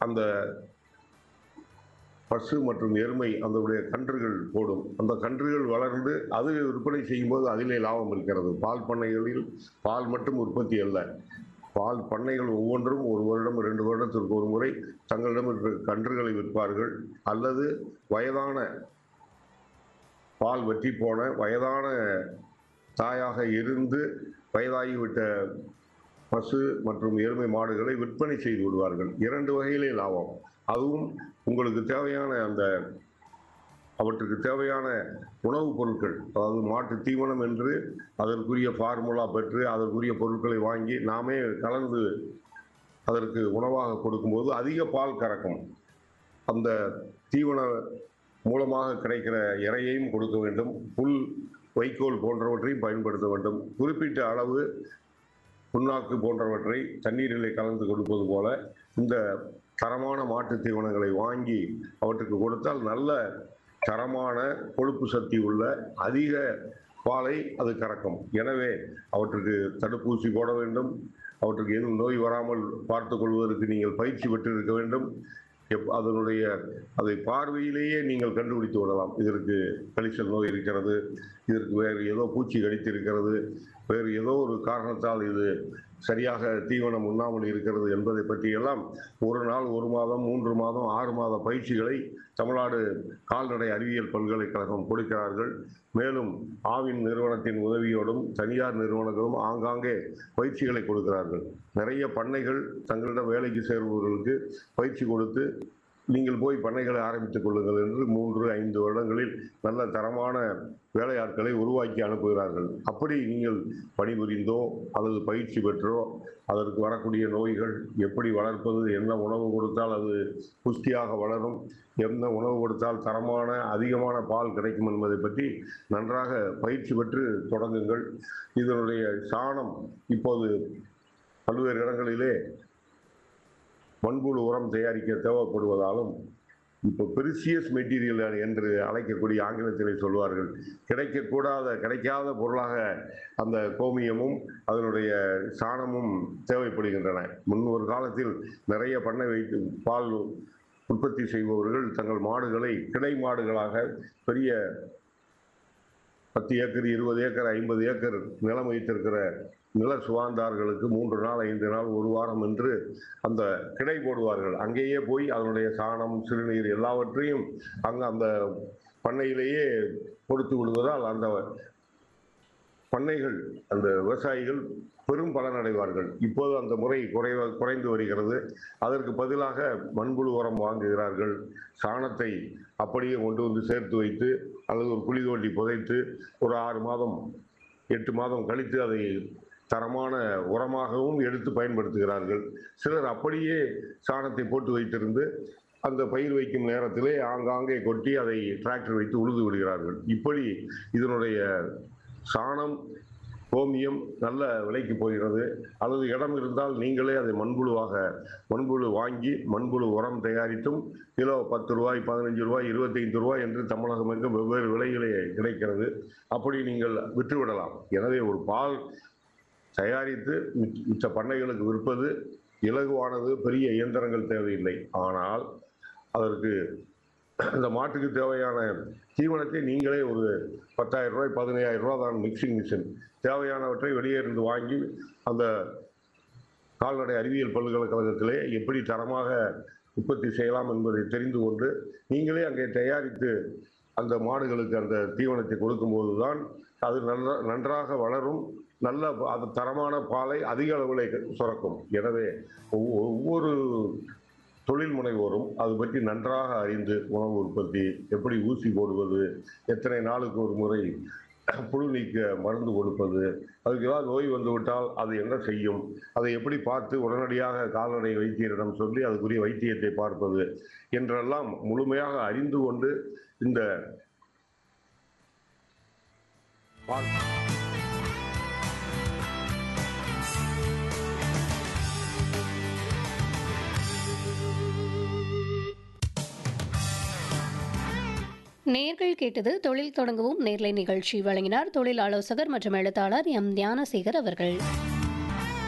அந்த பசு மற்றும் எருமை அதனுடைய கன்றுகள் போடும் அந்த கன்றுகள் வளர்ந்து அது விற்பனை செய்யும்போது அதிலே லாபம் இருக்கிறது பால் பண்ணைகளில் பால் மட்டும் உற்பத்தி அல்ல பால் பண்ணைகள் ஒவ்வொன்றும் ஒரு வருடம் இரண்டு வருடத்திற்கு ஒரு முறை தங்களிடம் இருக்கிற கன்றுகளை விற்பார்கள் அல்லது வயதான பால் வற்றி போன வயதான தாயாக இருந்து வயதாகிவிட்ட பசு மற்றும் எருமை மாடுகளை விற்பனை செய்து விடுவார்கள் இரண்டு வகையிலே லாபம் அதுவும் உங்களுக்கு தேவையான அந்த அவற்றுக்கு தேவையான உணவுப் பொருட்கள் அதாவது மாட்டு தீவனம் என்று அதற்குரிய ஃபார்முலா பெற்று அதற்குரிய பொருட்களை வாங்கி நாமே கலந்து அதற்கு உணவாக கொடுக்கும்போது அதிக பால் கறக்கும் அந்த தீவன மூலமாக கிடைக்கிற இறையையும் கொடுக்க வேண்டும் புல் வைக்கோல் போன்றவற்றையும் பயன்படுத்த வேண்டும் குறிப்பிட்ட அளவு புண்ணாக்கு போன்றவற்றை தண்ணீரிலே கலந்து கொடுப்பது போல இந்த தரமான மாட்டு தீவனங்களை வாங்கி அவற்றுக்கு கொடுத்தால் நல்ல தரமான கொழுப்பு சக்தி உள்ள அதிக பாலை அது கறக்கும் எனவே அவற்றுக்கு தடுப்பூசி போட வேண்டும் அவற்றுக்கு எதுவும் நோய் வராமல் பார்த்து கொள்வதற்கு நீங்கள் பயிற்சி பெற்றிருக்க வேண்டும் எப் அதனுடைய அதை பார்வையிலேயே நீங்கள் கண்டுபிடித்து விடலாம் இதற்கு கழிச்சல் நோய் இருக்கிறது இதற்கு வேறு ஏதோ பூச்சி கடித்திருக்கிறது வேறு ஏதோ ஒரு காரணத்தால் இது சரியாக தீவனம் உண்ணாமல் இருக்கிறது என்பதை பற்றியெல்லாம் ஒரு நாள் ஒரு மாதம் மூன்று மாதம் ஆறு மாத பயிற்சிகளை தமிழ்நாடு கால்நடை அறிவியல் பல்கலைக்கழகம் கொடுக்கிறார்கள் மேலும் ஆவின் நிறுவனத்தின் உதவியோடும் தனியார் நிறுவனங்களும் ஆங்காங்கே பயிற்சிகளை கொடுக்கிறார்கள் நிறைய பண்ணைகள் தங்களிடம் வேலைக்கு சேர்பவர்களுக்கு பயிற்சி கொடுத்து நீங்கள் போய் பண்ணைகளை ஆரம்பித்துக் கொள்ளுங்கள் என்று மூன்று ஐந்து வருடங்களில் நல்ல தரமான வேலையாட்களை உருவாக்கி அனுப்புகிறார்கள் அப்படி நீங்கள் பணிபுரிந்தோ அல்லது பயிற்சி பெற்றோ அதற்கு வரக்கூடிய நோய்கள் எப்படி வளர்ப்பது என்ன உணவு கொடுத்தால் அது புஷ்டியாக வளரும் எந்த உணவு கொடுத்தால் தரமான அதிகமான பால் கிடைக்கும் என்பதை பற்றி நன்றாக பயிற்சி பெற்று தொடங்குங்கள் இதனுடைய சாணம் இப்போது பல்வேறு இடங்களிலே மண்புழு உரம் தயாரிக்க தேவைப்படுவதாலும் இப்போ பெரிசியஸ் மெட்டீரியல் என்று அழைக்கக்கூடிய ஆங்கிலத்திலே சொல்வார்கள் கிடைக்கக்கூடாத கிடைக்காத பொருளாக அந்த கோமியமும் அதனுடைய சாணமும் தேவைப்படுகின்றன முன் ஒரு காலத்தில் நிறைய பண்ணை வைத்து பால் உற்பத்தி செய்பவர்கள் தங்கள் மாடுகளை கிடை மாடுகளாக பெரிய பத்து ஏக்கர் இருபது ஏக்கர் ஐம்பது ஏக்கர் நிலம் வைத்திருக்கிற நில சுவாந்தார்களுக்கு மூன்று நாள் ஐந்து நாள் ஒரு வாரம் என்று அந்த கிடை போடுவார்கள் அங்கேயே போய் அதனுடைய சாணம் சிறுநீர் எல்லாவற்றையும் அங்கே அந்த பண்ணையிலேயே கொடுத்து விடுவதால் அந்த பண்ணைகள் அந்த விவசாயிகள் பெரும் பலனடைவார்கள் இப்போது அந்த முறை குறைவ குறைந்து வருகிறது அதற்கு பதிலாக மண்புழு உரம் வாங்குகிறார்கள் சாணத்தை அப்படியே கொண்டு வந்து சேர்த்து வைத்து அல்லது ஒரு குழி தோண்டி புதைத்து ஒரு ஆறு மாதம் எட்டு மாதம் கழித்து அதை தரமான உரமாகவும் எடுத்து பயன்படுத்துகிறார்கள் சிலர் அப்படியே சாணத்தை போட்டு வைத்திருந்து அந்த பயிர் வைக்கும் நேரத்திலே ஆங்காங்கே கொட்டி அதை டிராக்டர் வைத்து உழுது விடுகிறார்கள் இப்படி இதனுடைய சாணம் கோமியம் நல்ல விலைக்கு போகிறது அல்லது இடம் இருந்தால் நீங்களே அதை மண்புழுவாக மண்புழு வாங்கி மண்புழு உரம் தயாரித்தும் கிலோ பத்து ரூபாய் பதினஞ்சு ரூபாய் இருபத்தைந்து ரூபாய் என்று தமிழகம் எங்கும் வெவ்வேறு விலைகளே கிடைக்கிறது அப்படி நீங்கள் விற்றுவிடலாம் எனவே ஒரு பால் தயாரித்து மிச்ச- மிச்ச பண்ணைகளுக்கு விற்பது இலகுவானது பெரிய இயந்திரங்கள் தேவையில்லை ஆனால் அதற்கு அந்த மாட்டுக்கு தேவையான தீவனத்தை நீங்களே ஒரு பத்தாயிரம் ரூபாய் பதினையாயிரம் ரூபாய் தான் மிக்சிங் மிஷின் தேவையானவற்றை வெளியே இருந்து வாங்கி அந்த கால்நடை அறிவியல் பல்கலைக்கழகத்திலே எப்படி தரமாக உற்பத்தி செய்யலாம் என்பதை தெரிந்து கொண்டு நீங்களே அங்கே தயாரித்து அந்த மாடுகளுக்கு அந்த தீவனத்தை கொடுக்கும்போது தான் அது நல்ல நன்றாக வளரும் நல்ல ப- அது தரமான பாலை அதிக அளவில் சுரக்கும் எனவே ஒவ்வொ- ஒவ்வொரு தொழில் முனைவோரும் அது பற்றி நன்றாக அறிந்து உணவு உற்பத்தி எப்படி ஊசி போடுவது எத்தனை நாளுக்கு ஒரு முறை புழு நீக்க மருந்து கொடுப்பது அதுக்கு ஏதாவது நோய் வந்துவிட்டால் அது என்ன செய்யும் அதை எப்படி பார்த்து உடனடியாக கால்நடை வைத்தியரிடம் சொல்லி அதுக்குரிய வைத்தியத்தை பார்ப்பது என்றெல்லாம் முழுமையாக அறிந்து கொண்டு இந்த பால் நேர்கள் கேட்டது தொழில் தொடங்கவும் நேர்லை நிகழ்ச்சி வழங்கினார் தொழில் ஆலோசகர் மற்றும் எழுத்தாளர் எம் ஞானசேகர் அவர்கள்